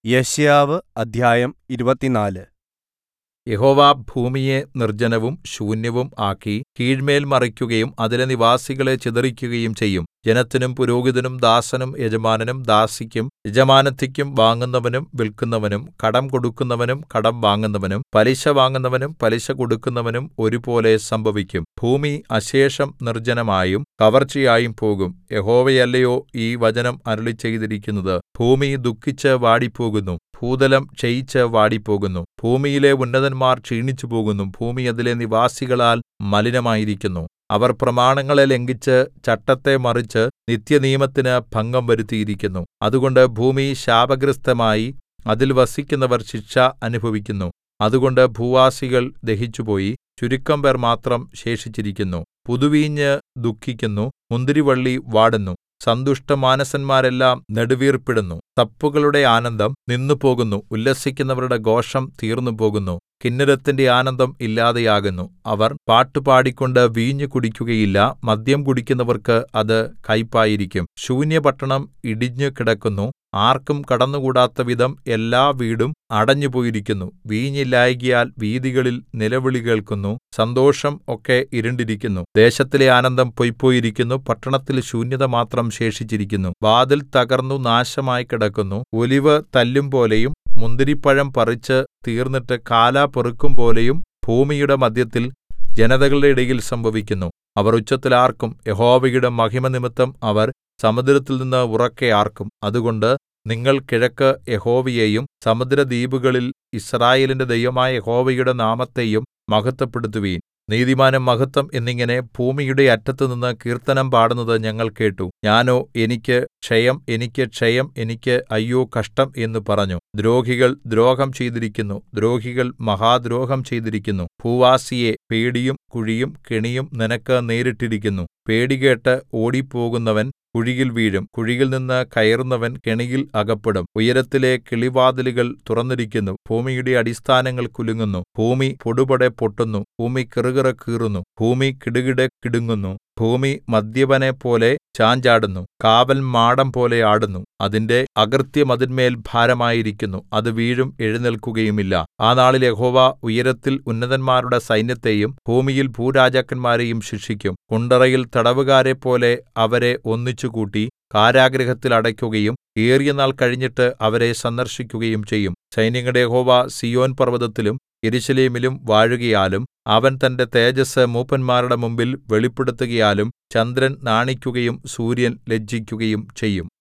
യെശയ്യാവ് അദ്ധ്യായം ഇരുപത്തിനാല് യഹോവ ഭൂമിയെ നിർജ്ജനവും ശൂന്യവും ആക്കി കീഴ്മേൽ മറിക്കുകയും അതിലെ നിവാസികളെ ചിതറിക്കുകയും ചെയ്യും ജനത്തിനും പുരോഹിതനും ദാസനും യജമാനനും ദാസിക്കും യജമാനത്തിക്കും വാങ്ങുന്നവനും വിൽക്കുന്നവനും കടം കൊടുക്കുന്നവനും കടം വാങ്ങുന്നവനും പലിശ വാങ്ങുന്നവനും പലിശ കൊടുക്കുന്നവനും ഒരുപോലെ സംഭവിക്കും ഭൂമി അശേഷം നിർജ്ജനമായും കവർച്ചയായും പോകും യഹോവയല്ലയോ ഈ വചനം അരുളിച്ചെയ്തിരിക്കുന്നത് ഭൂമി ദുഃഖിച്ച് വാടിപ്പോകുന്നു ഭൂതലം ക്ഷയിച്ച് വാടിപ്പോകുന്നു ഭൂമിയിലെ ഉന്നതന്മാർ ക്ഷീണിച്ചുപോകുന്നു ഭൂമി അതിലെ നിവാസികളാൽ മലിനമായിരിക്കുന്നു അവർ പ്രമാണങ്ങളെ ലംഘിച്ച് ചട്ടത്തെ മറിച്ച് നിത്യനിയമത്തിന് ഭംഗം വരുത്തിയിരിക്കുന്നു അതുകൊണ്ട് ഭൂമി ശാപഗ്രസ്തമായി അതിൽ വസിക്കുന്നവർ ശിക്ഷ അനുഭവിക്കുന്നു അതുകൊണ്ട് ഭൂവാസികൾ ദഹിച്ചുപോയി ചുരുക്കം പേർ മാത്രം ശേഷിച്ചിരിക്കുന്നു പുതുവീഞ്ഞ് ദുഃഖിക്കുന്നു മുന്തിരിവള്ളി വാടുന്നു സന്തുഷ്ടമാനസന്മാരെല്ലാം നെടുവീർപ്പിടുന്നു തപ്പുകളുടെ ആനന്ദം നിന്നുപോകുന്നു ഉല്ലസിക്കുന്നവരുടെ ഘോഷം തീർന്നുപോകുന്നു കിന്നരത്തിന്റെ ആനന്ദം ഇല്ലാതെയാകുന്നു അവർ പാട്ടുപാടിക്കൊണ്ട് വീഞ്ഞു കുടിക്കുകയില്ല മദ്യം കുടിക്കുന്നവർക്ക് അത് കയ്പായിരിക്കും ശൂന്യപട്ടണം ഇടിഞ്ഞു കിടക്കുന്നു ആർക്കും കടന്നുകൂടാത്തവിധം എല്ലാ വീടും അടഞ്ഞുപോയിരിക്കുന്നു വീഞ്ഞില്ലായ്കയാൽ വീഥികളിൽ നിലവിളി കേൾക്കുന്നു സന്തോഷം ഒക്കെ ഇരുണ്ടിരിക്കുന്നു ദേശത്തിലെ ആനന്ദം പൊയ്പോയിരിക്കുന്നു പട്ടണത്തിൽ ശൂന്യത മാത്രം ശേഷിച്ചിരിക്കുന്നു വാതിൽ തകർന്നു നാശമായി കിടക്കുന്നു ഒലിവ് തല്ലുംപോലെയും മുന്തിരിപ്പഴം പറിച്ച് തീർന്നിട്ട് കാലാ പെറുക്കുംപോലെയും ഭൂമിയുടെ മദ്ധ്യത്തിൽ ജനതകളുടെ ഇടയിൽ സംഭവിക്കുന്നു അവർ ഉച്ചത്തിൽ ആർക്കും യഹോവയുടെ മഹിമനിമിത്തം അവർ സമുദ്രത്തിൽനിന്ന് ഉറക്കെ ആർക്കും അതുകൊണ്ട് നിങ്ങൾ കിഴക്ക് യഹോവയെയും സമുദ്രദ്വീപുകളിൽ യിസ്രായേലിന്റെ ദൈവമായ യഹോവയുടെ നാമത്തെയും മഹത്വപ്പെടുത്തുവിൻ നീതിമാനും മഹത്വം എന്നിങ്ങനെ ഭൂമിയുടെ അറ്റത്തുനിന്ന് കീർത്തനം പാടുന്നത് ഞങ്ങൾ കേട്ടു ഞാനോ എനിക്ക് ക്ഷയം എനിക്ക് ക്ഷയം എനിക്ക് അയ്യോ കഷ്ടം എന്ന് പറഞ്ഞു ദ്രോഹികൾ ദ്രോഹം ചെയ്തിരിക്കുന്നു ദ്രോഹികൾ മഹാദ്രോഹം ചെയ്തിരിക്കുന്നു ഭൂവാസിയെ പേടിയും കുഴിയും കെണിയും നിനക്ക് നേരിട്ടിരിക്കുന്നു പേടികേട്ട് ഓടിപ്പോകുന്നവൻ കുഴിയിൽ വീഴും കുഴിയിൽനിന്ന് കയറുന്നവൻ കെണിയിൽ അകപ്പെടും ഉയരത്തിലെ കിളിവാതിലുകൾ തുറന്നിരിക്കുന്നു ഭൂമിയുടെ അടിസ്ഥാനങ്ങൾ കുലുങ്ങുന്നു ഭൂമി പൊടുപൊടെ പൊട്ടുന്നു ഭൂമി കിറുകിറ കീറുന്നു ഭൂമി കിടുകിട കിടുങ്ങുന്നു ഭൂമി മദ്യപനെപ്പോലെ ചാഞ്ചാടുന്നു കാവൽ മാടം പോലെ ആടുന്നു അതിന്റെ അകൃത്യം അതിന്മേൽ ഭാരമായിരിക്കുന്നു അത് വീഴും എഴുന്നേൽക്കുകയുമില്ല ആ നാളിൽ യഹോവ ഉയരത്തിൽ ഉന്നതന്മാരുടെ സൈന്യത്തെയും ഭൂമിയിൽ ഭൂരാജാക്കന്മാരെയും ശിക്ഷിക്കും കുണ്ടറയിൽ തടവുകാരെപ്പോലെ അവരെ ഒന്നിച്ചുകൂട്ടി കാരാഗൃഹത്തിൽ അടയ്ക്കുകയും ഏറിയ നാൾ കഴിഞ്ഞിട്ട് അവരെ സന്ദർശിക്കുകയും ചെയ്യും സൈന്യങ്ങളുടെ യഹോവ സീയോൻ പർവ്വതത്തിലും യെരൂശലേമിലും വാഴുകയാലും അവൻ തന്റെ തേജസ്സ് മൂപ്പന്മാരുടെ മുമ്പിൽ വെളിപ്പെടുത്തുകയാലും ചന്ദ്രൻ നാണിക്കുകയും സൂര്യൻ ലജ്ജിക്കുകയും ചെയ്യും